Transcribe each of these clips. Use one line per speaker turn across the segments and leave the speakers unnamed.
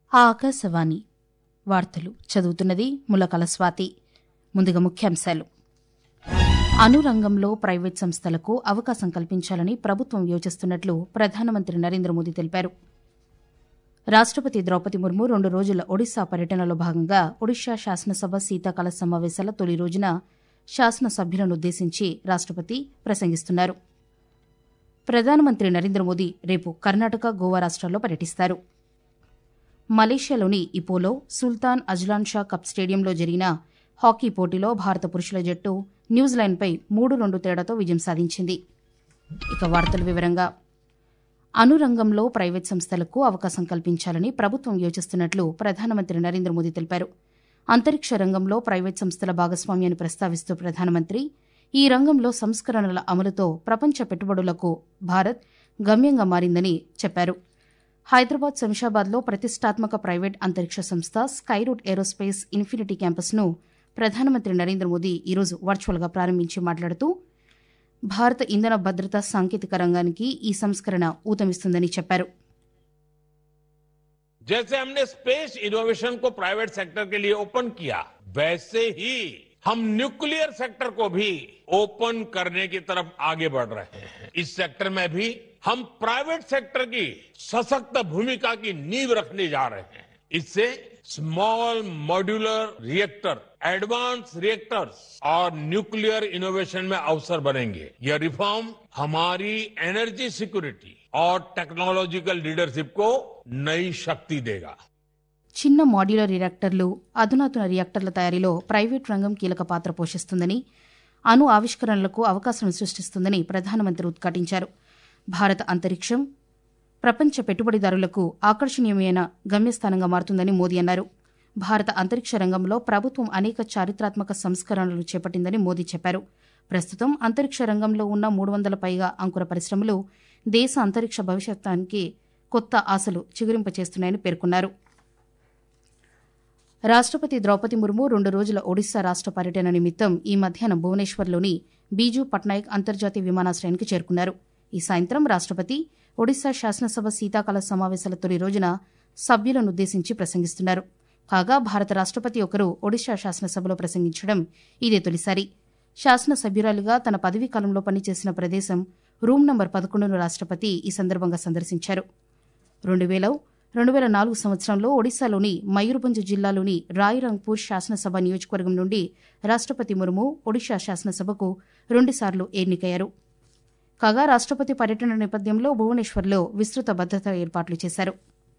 ఆకాశవాణి వార్తలు చదువుతున్నది ములకల స్వాతి ముందుగా ముఖ్యాంశాలు అనురంగంలో ప్రైవేట్ సంస్థలకు అవకాశం కల్పించాలని ప్రభుత్వం యోచిస్తున్నట్లు ప్రధానమంత్రి నరేంద్ర మోదీ తెలిపారు రాష్టపతి ద్రౌపది ముర్ము రెండు రోజుల ఒడిశా పర్యటనలో భాగంగా ఒడిశా శాసనసభ శీతాకాల సమావేశాల తొలి రోజున శాసనసభ్యులనుద్దేశించి రాష్టపతి ప్రసంగిస్తున్నారు ప్రధానమంత్రి నరేంద్ర మోదీ రేపు కర్ణాటక గోవా రాష్ట్రాల్లో పర్యటిస్తారు మలేషియాలోని ఇపోలో సుల్తాన్ అజ్లాన్ షా కప్ స్టేడియంలో జరిగిన హాకీ పోటీలో భారత పురుషుల జట్టు న్యూజిలాండ్పై మూడు రెండు తేడాతో విజయం సాధించింది ఇక వార్తల వివరంగా అనురంగంలో ప్రైవేట్ సంస్థలకు అవకాశం కల్పించాలని ప్రభుత్వం యోచిస్తున్నట్లు ప్రధానమంత్రి నరేంద్ర మోదీ తెలిపారు అంతరిక్ష రంగంలో ప్రైవేట్ సంస్థల భాగస్వామ్యాన్ని ప్రస్తావిస్తూ ప్రధానమంత్రి ఈ రంగంలో సంస్కరణల అమలుతో ప్రపంచ పెట్టుబడులకు భారత్ గమ్యంగా మారిందని చెప్పారు హైదరాబాద్ శంషాబాద్లో ప్రతిష్టాత్మక ప్రైవేట్ అంతరిక్ష సంస్థ స్కైరూట్ ఏరోస్పేస్ ఇన్ఫినిటీ క్యాంపస్ను ప్రధానమంత్రి నరేంద్ర మోదీ ఈరోజు వర్చువల్గా ప్రారంభించి మాట్లాడుతూ భారత ఇంధన భద్రతా సాంకేతిక రంగానికి ఈ సంస్కరణ ఊతమిస్తుందని చెప్పారు
जैसे हमने स्पेस इनोवेशन को प्राइवेट सेक्टर के लिए ओपन किया वैसे ही हम न्यूक्लियर सेक्टर को भी ओपन करने की तरफ आगे बढ़ रहे हैं इस सेक्टर में भी हम प्राइवेट सेक्टर की सशक्त भूमिका की नींव रखने जा रहे हैं इससे small modular reactor advance reactors और न्यूक्लियर इनोवेशन में अवसर बनेंगे यह रिफॉर्म हमारी एनर्जी सिक्योरिटी और टेक्नोलॉजिकल लीडरशिप को नई शक्ति देगा
చిన్న మాడ్యులర్ రియాక్టర్లు అధునాతన రియాక్టర్ల తయారీలో ప్రైవేట్ రంగం కీలక పాత్ర పోషిస్తుందని అణు ఆవిష్కరణలకు అవకాశం సృష్టిస్తుందని ప్రధానమంత్రి ఉద్ఘాటించారు భారత అంతరిక్షం ప్రపంచ పెట్టుబడిదారులకు ఆకర్షణీయమైన గమ్యస్థానంగా మారుతుందని మోదీ అన్నారు భారత అంతరిక్ష రంగంలో ప్రభుత్వం అనేక చారిత్రాత్మక సంస్కరణలు చేపట్టిందని మోదీ చెప్పారు ప్రస్తుతం అంతరిక్ష రంగంలో ఉన్న మూడు వందల పైగా అంకుర పరిశ్రమలు దేశ అంతరిక్ష భవిష్యత్తానికి కొత్త ఆశలు చిగురింపచేస్తున్నాయని పేర్కొన్నారు రాష్టపతి ద్రౌపది ముర్ము రెండు రోజుల ఒడిశా రాష్ట పర్యటన నిమిత్తం ఈ మధ్యాహ్నం భువనేశ్వర్లోని బీజూ పట్నాయక్ అంతర్జాతీయ విమానాశ్రయానికి చేరుకున్నారు ఈ సాయంత్రం రాష్టపతి ఒడిశా శాసనసభ శీతాకాల సమావేశాల తొలి రోజున సభ్యులనుద్దేశించి ప్రసంగిస్తున్నారు కాగా భారత రాష్టపతి ఒకరు ఒడిశా శాసనసభలో ప్రసంగించడం ఇదే తొలిసారి శాసనసభ్యురాలుగా తన పదవీ కాలంలో పనిచేసిన ప్రదేశం రూమ్ నంబర్ పదకొండును రాష్టపతి ఈ సందర్భంగా సందర్శించారు రెండు వేల రెండు వేల నాలుగు సంవత్సరంలో ఒడిశాలోని మయూర్భంజ్ జిల్లాలోని రాయ్రంగ్పూర్ శాసనసభ నియోజకవర్గం నుండి రాష్టపతి ముర్ము ఒడిశా శాసనసభకు రెండుసార్లు ఎన్నికయ్యారు కాగా రాష్టపతి పర్యటన నేపథ్యంలో భువనేశ్వర్లో విస్తృత భద్రతా ఏర్పాట్లు చేశారు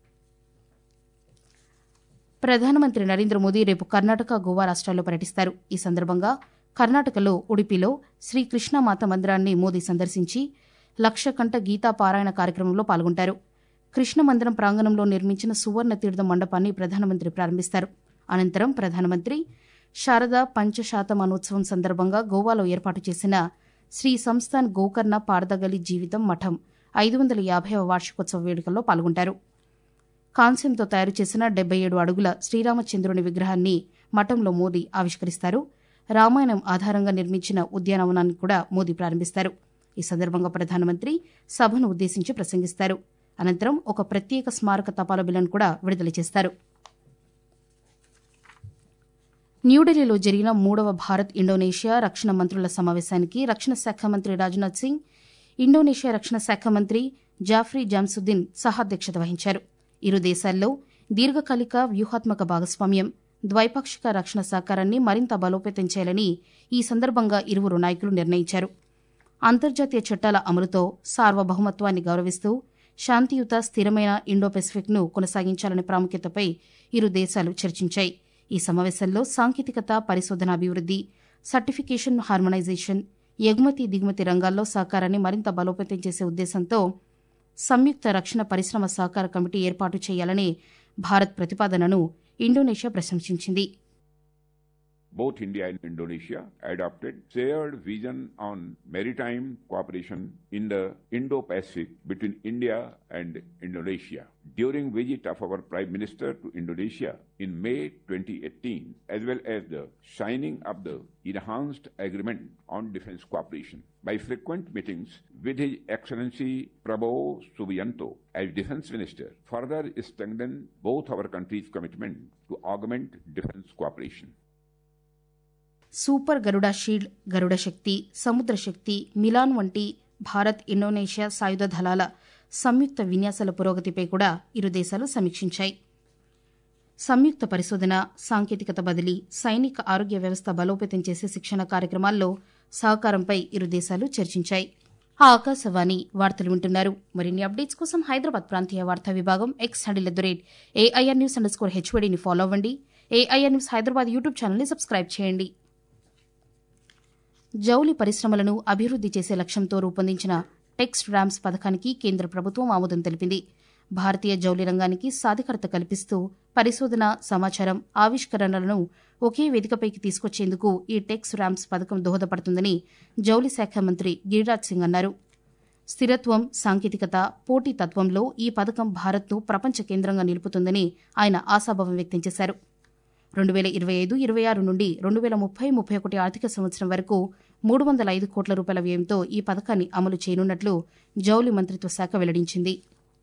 ప్రధానమంత్రి నరేంద్ర మోదీ రేపు కర్ణాటక గోవా రాష్ట్రాల్లో పర్యటిస్తారు ఈ సందర్భంగా కర్ణాటకలో ఉడిపిలో శ్రీ కృష్ణమాత మందిరాన్ని మోదీ సందర్శించి లక్షకంఠ గీతా పారాయణ కార్యక్రమంలో పాల్గొంటారు కృష్ణ మందిరం ప్రాంగణంలో నిర్మించిన సువర్ణ తీర్థ మండపాన్ని ప్రధానమంత్రి ప్రారంభిస్తారు అనంతరం ప్రధానమంత్రి శారదా పంచశాతమానోత్సవం సందర్భంగా గోవాలో ఏర్పాటు చేసిన శ్రీ సంస్థాన్ గోకర్ణ పారదగలి జీవితం మఠం ఐదు వందల యాభైవ వార్షికోత్సవ వేడుకల్లో పాల్గొంటారు కాంస్యంతో తయారు చేసిన డెబ్బై ఏడు అడుగుల శ్రీరామచంద్రుని విగ్రహాన్ని మఠంలో మోదీ ఆవిష్కరిస్తారు రామాయణం ఆధారంగా నిర్మించిన ఉద్యానవనాన్ని కూడా మోదీ ప్రారంభిస్తారు ఈ సందర్భంగా ప్రధానమంత్రి సభను ఉద్దేశించి ప్రసంగిస్తారు అనంతరం ఒక ప్రత్యేక స్మారక తపాలా బిల్లును కూడా విడుదల చేస్తారు న్యూఢిల్లీలో జరిగిన మూడవ భారత్ ఇండోనేషియా రక్షణ మంత్రుల సమావేశానికి రక్షణ శాఖ మంత్రి రాజ్నాథ్ సింగ్ ఇండోనేషియా రక్షణ శాఖ మంత్రి జాఫ్రీ జామ్సుద్దీన్ సహాధ్యక్షత వహించారు ఇరు దేశాల్లో దీర్ఘకాలిక వ్యూహాత్మక భాగస్వామ్యం ద్వైపాక్షిక రక్షణ సహకారాన్ని మరింత బలోపేతం చేయాలని ఈ సందర్భంగా ఇరువురు నాయకులు నిర్ణయించారు అంతర్జాతీయ చట్టాల అమలుతో సార్వభౌమత్వాన్ని గౌరవిస్తూ శాంతియుత స్థిరమైన ఇండో పెసిఫిక్ను కొనసాగించాలనే ప్రాముఖ్యతపై ఇరు దేశాలు చర్చించాయి ఈ సమావేశంలో సాంకేతికత పరిశోధన అభివృద్ది సర్టిఫికేషన్ హార్మనైజేషన్ ఎగుమతి దిగుమతి రంగాల్లో సహకారాన్ని మరింత బలోపేతం చేసే ఉద్దేశంతో సంయుక్త రక్షణ పరిశ్రమ సహకార కమిటీ ఏర్పాటు చేయాలనే భారత్ ప్రతిపాదనను ఇండోనేషియా ప్రశంసించింది
both India and Indonesia adopted shared vision on maritime cooperation in the Indo-Pacific between India and Indonesia. During visit of our Prime Minister to Indonesia in May 2018, as well as the signing of the enhanced agreement on defense cooperation. By frequent meetings with His Excellency Prabowo Subianto as Defense Minister, further strengthened both our countries' commitment to augment defense cooperation.
Super Garuda shield Garuda Shakti Samudra Shakti melon వంటి Bharat Indonesia సాయుధ దళాల సంయుక్త విన్యాసాల పురోగతిపై కూడా ఇరు దేశాలు సమీక్షించాయి సంయుక్త పరిశోధన సాంకేతికత బదిలీ సైనిక ఆరోగ్య వ్యవస్థ బలోపేతం చేసే శిక్షణ కార్యక్రమాల్లో సహకారంపై ఇరు దేశాలు చర్చించాయి ఆ ఆకాశవాణి వార్తలు వింటున్నారు మరిన్ని అప్డేట్స్ కోసం హైదరాబాద్ ప్రాంతీయ వార్తా విభాగం X handle at the rate AIR news underscore స్కోర్ హెచ్వడిని ఫాలో అవ్వండి ఏఐఆర్ న్యూస్ హైదరాబాద్ యూట్యూబ్ ఛానల్ని సబ్స్క్రైబ్ చేయండి జౌలి పరిశ్రమలను అభివృద్ది చేసే లక్ష్యంతో రూపొందించిన టెక్స్ట్ ర్యామ్స్ పథకానికి కేంద్ర ప్రభుత్వం ఆమోదం తెలిపింది భారతీయ జౌలి రంగానికి సాధికారత కల్పిస్తూ పరిశోధన సమాచారం ఆవిష్కరణలను ఒకే వేదికపైకి తీసుకొచ్చేందుకు ఈ టెక్స్ ర్యామ్స్ పథకం దోహదపడుతుందని జౌలి శాఖ మంత్రి గిరిరాజ్ సింగ్ అన్నారు స్థిరత్వం సాంకేతికత పోటీతత్వంలో ఈ పథకం భారత్ను ప్రపంచ కేంద్రంగా నిలుపుతుందని ఆయన ఆశాభావం వ్యక్తం చేశారు రెండు వేల ఇరవై ఐదు ఇరవై ఆరు నుండి రెండు వేల ముప్పై ముప్పై ఒకటి ఆర్థిక సంవత్సరం వరకు మూడు వందల ఐదు కోట్ల రూపాయల వ్యయంతో ఈ పథకాన్ని అమలు చేయనున్నట్లు జౌలి మంత్రిత్వ శాఖ వెల్లడించింది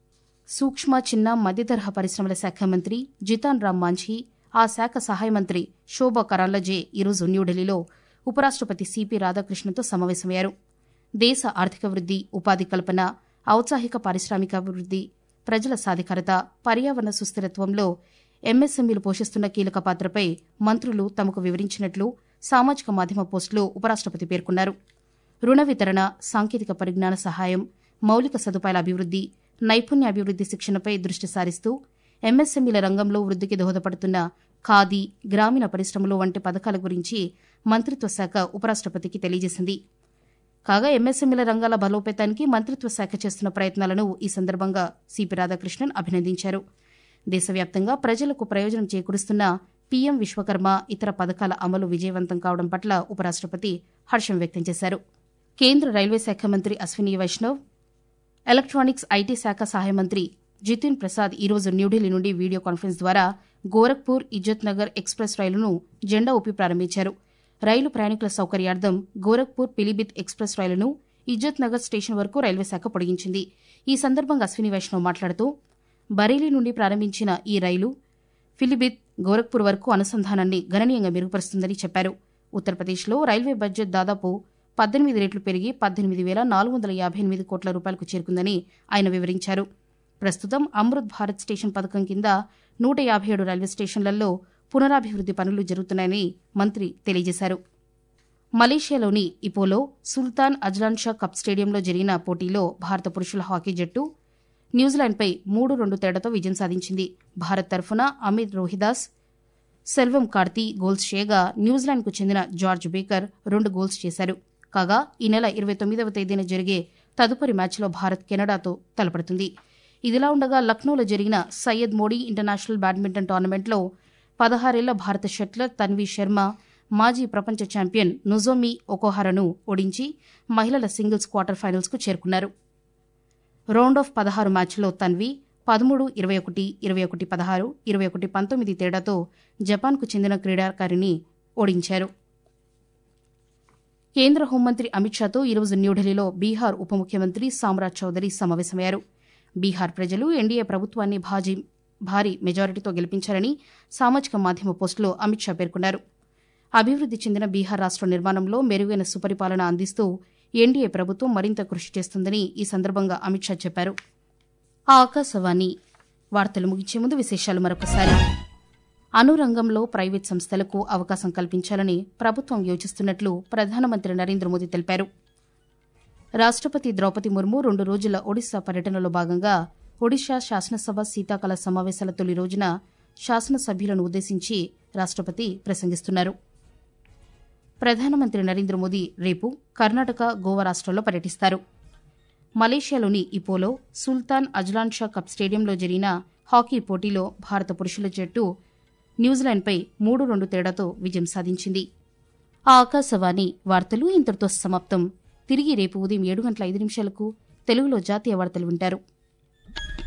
సూక్ష్మ చిన్న మధ్యతరహా పరిశ్రమల శాఖ మంత్రి జితాన్ రామ్ మాంఝీ ఆ శాఖ సహాయ మంత్రి శోభా కరాంలజే ఈరోజు న్యూఢిల్లీలో ఉపరాష్టపతి సిపి రాధాకృష్ణన్తో సమావేశమయ్యారు దేశ ఆర్థిక వృద్ది ఉపాధి కల్పన ఔత్సాహిక పారిశ్రామికాభివృద్ది ప్రజల సాధికారత పర్యావరణ సుస్థిరత్వంలో ఎంఎస్ఎంఈలు పోషిస్తున్న కీలక పాత్రపై మంత్రులు తమకు వివరించినట్లు సామాజిక మాధ్యమ పోస్టులో ఉపరాష్టపతి పేర్కొన్నారు రుణ వితరణ సాంకేతిక పరిజ్ఞాన సహాయం మౌలిక సదుపాయాల అభివృద్ది నైపుణ్యాభివృద్ది శిక్షణపై దృష్టి సారిస్తూ ఎంఎస్ఎంఈల రంగంలో వృద్దికి దోహదపడుతున్న ఖాదీ గ్రామీణ పరిశ్రమలు వంటి పథకాల గురించి మంత్రిత్వ శాఖ ఉపరాష్టపతికి తెలియజేసింది కాగా ఎంఎస్ఎంఈల రంగాల బలోపేతానికి మంత్రిత్వ శాఖ చేస్తున్న ప్రయత్నాలను ఈ సందర్భంగా సిపి రాధాకృష్ణన్ అభినందించారు దేశవ్యాప్తంగా ప్రజలకు ప్రయోజనం చేకూరుస్తున్న పీఎం విశ్వకర్మ ఇతర పథకాల అమలు విజయవంతం కావడం పట్ల ఉపరాష్టపతి హర్షం వ్యక్తం చేశారు కేంద్ర రైల్వే శాఖ మంత్రి అశ్విని వైష్ణవ్ ఎలక్ట్రానిక్స్ ఐటీ శాఖ సహాయ మంత్రి జితిన్ ప్రసాద్ ఈరోజు న్యూఢిల్లీ నుండి వీడియో కాన్ఫరెన్స్ ద్వారా గోరఖ్పూర్ ఇజ్జత్ నగర్ ఎక్స్ప్రెస్ రైలును జెండా ఊపి ప్రారంభించారు రైలు ప్రయాణికుల సౌకర్యార్థం గోరఖ్పూర్ పిలిభిత్ ఎక్స్ప్రెస్ రైలును ఇజ్జత్ నగర్ స్టేషన్ వరకు రైల్వే శాఖ పొడిగించింది ఈ సందర్భంగా అశ్విని వైష్ణవ్ మాట్లాడుతూ బరేలీ నుండి ప్రారంభించిన ఈ రైలు ఫిలిబిత్ గోరఖ్పూర్ వరకు అనుసంధానాన్ని గణనీయంగా మెరుగుపరుస్తుందని చెప్పారు ఉత్తరప్రదేశ్లో రైల్వే బడ్జెట్ దాదాపు పద్దెనిమిది రెట్లు పెరిగి పద్దెనిమిది వేల నాలుగు వందల యాభై ఎనిమిది కోట్ల రూపాయలకు చేరుకుందని ఆయన వివరించారు ప్రస్తుతం అమృత్ భారత్ స్టేషన్ పథకం కింద నూట యాభై ఏడు రైల్వే స్టేషన్లలో పునరాభివృద్ది పనులు జరుగుతున్నాయని మంత్రి తెలియజేశారు మలేషియాలోని ఇపోలో సుల్తాన్ అజ్లాన్ షా కప్ స్టేడియంలో జరిగిన పోటీలో భారత పురుషుల హాకీ జట్టు న్యూజిలాండ్పై మూడు రెండు తేడాతో విజయం సాధించింది భారత్ తరఫున అమిత్ రోహిదాస్ సెల్వం కార్తీ గోల్స్ చేయగా న్యూజిలాండ్కు చెందిన జార్జ్ బేకర్ రెండు గోల్స్ చేశారు కాగా ఈ నెల ఇరవై తొమ్మిదవ తేదీన జరిగే తదుపరి మ్యాచ్లో భారత్ కెనడాతో తలపడుతుంది ఇదిలా ఉండగా లక్నోలో జరిగిన సయ్యద్ మోడీ ఇంటర్నేషనల్ బ్యాడ్మింటన్ టోర్నమెంట్లో పదహారేళ్ల భారత షట్లర్ తన్వీ శర్మ మాజీ ప్రపంచ ఛాంపియన్ నుజోమి ఒకోహారను ఓడించి మహిళల సింగిల్స్ క్వార్టర్ ఫైనల్స్కు చేరుకున్నారు రౌండ్ ఆఫ్ పదహారు మ్యాచ్లో తన్వి పదమూడు ఇరవై ఒకటి ఇరవై ఒకటి పదహారు ఇరవై ఒకటి పంతొమ్మిది తేడాతో జపాన్కు చెందిన క్రీడాకారిని ఓడించారు కేంద్ర హోంమంత్రి అమిత్ షాతో ఈరోజు న్యూఢిల్లీలో బీహార్ ఉప ముఖ్యమంత్రి సామ్రాజ్ చౌదరి సమావేశమయ్యారు బీహార్ ప్రజలు ఎన్డీఏ ప్రభుత్వాన్ని భాజీ భారీ మెజారిటీతో గెలిపించారని సామాజిక మాధ్యమ పోస్టులో అమిత్ షా పేర్కొన్నారు అభివృద్ది చెందిన బీహార్ రాష్ట నిర్మాణంలో మెరుగైన సుపరిపాలన అందిస్తూ ఎన్డీఏ ప్రభుత్వం మరింత కృషి చేస్తుందని ఈ సందర్భంగా అమిత్ షా చెప్పారు ఆ ఆకాశవాణి వార్తలు ముగించే ముందు విశేషాలు మరొకసారి అనురంగంలో ప్రైవేట్ సంస్థలకు అవకాశం కల్పించాలని ప్రభుత్వం యోచిస్తున్నట్లు ప్రధానమంత్రి నరేంద్ర మోదీ తెలిపారు రాష్టపతి ద్రౌపది ముర్ము రెండు రోజుల ఒడిశా పర్యటనలో భాగంగా ఒడిశా శాసనసభ శీతాకాల సమావేశాల తొలి రోజున శాసనసభ్యులను ఉద్దేశించి రాష్టపతి ప్రసంగిస్తున్నారు ప్రధానమంత్రి నరేంద్ర మోదీ రేపు కర్ణాటక గోవా రాష్ట్రాల్లో పర్యటిస్తారు మలేషియాలోని ఇపోలో సుల్తాన్ అజ్లాన్ షా కప్ స్టేడియంలో జరిగిన హాకీ పోటీలో భారత పురుషుల జట్టు న్యూజిలాండ్పై మూడు రెండు తేడాతో విజయం సాధించింది ఆ ఆకాశవాణి వార్తలు ఇంతటితో సమాప్తం తిరిగి రేపు ఉదయం ఏడు గంటల ఐదు నిమిషాలకు తెలుగులో జాతీయ వార్తలు వింటారు